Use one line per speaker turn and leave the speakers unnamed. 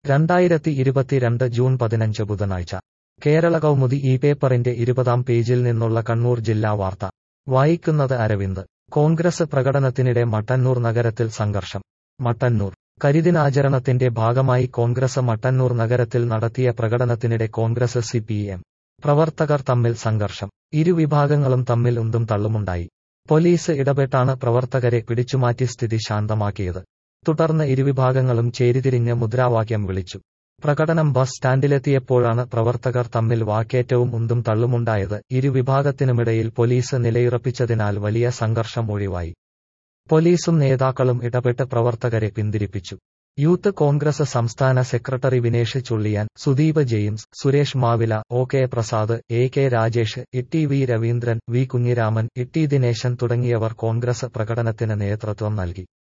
രണ്ടായിരത്തി ഇരുപത്തിരണ്ട് ജൂൺ പതിനഞ്ച് ബുധനാഴ്ച കേരള കൗമുദി ഈ പേപ്പറിന്റെ ഇരുപതാം പേജിൽ നിന്നുള്ള കണ്ണൂർ ജില്ലാ വാർത്ത വായിക്കുന്നത് അരവിന്ദ് കോൺഗ്രസ് പ്രകടനത്തിനിടെ മട്ടന്നൂർ നഗരത്തിൽ സംഘർഷം മട്ടന്നൂർ കരിദിനാചരണത്തിന്റെ ഭാഗമായി കോൺഗ്രസ് മട്ടന്നൂർ നഗരത്തിൽ നടത്തിയ പ്രകടനത്തിനിടെ കോൺഗ്രസ് സിപിഎം പ്രവർത്തകർ തമ്മിൽ സംഘർഷം ഇരുവിഭാഗങ്ങളും തമ്മിൽ ഉന്തും തള്ളുമുണ്ടായി പോലീസ് ഇടപെട്ടാണ് പ്രവർത്തകരെ പിടിച്ചുമാറ്റി സ്ഥിതി ശാന്തമാക്കിയത് തുടർന്ന് ഇരുവിഭാഗങ്ങളും ചേരിതിരിഞ്ഞ് മുദ്രാവാക്യം വിളിച്ചു പ്രകടനം ബസ് സ്റ്റാൻഡിലെത്തിയപ്പോഴാണ് പ്രവർത്തകർ തമ്മിൽ വാക്കേറ്റവും ഉന്തും തള്ളുമുണ്ടായത് ഇരുവിഭാഗത്തിനുമിടയിൽ പോലീസ് നിലയുറപ്പിച്ചതിനാൽ വലിയ സംഘർഷം ഒഴിവായി പോലീസും നേതാക്കളും ഇടപെട്ട് പ്രവർത്തകരെ പിന്തിരിപ്പിച്ചു യൂത്ത് കോൺഗ്രസ് സംസ്ഥാന secretary Vinesh Chulliyan Sudeep James Suresh Mavila O K Prasad A K Rajesh Itty V Raveendran V Kunhiraman Itty Dineshan തുടങ്ങിയവർ കോൺഗ്രസ് പ്രകടനത്തിന് നേതൃത്വം നൽകി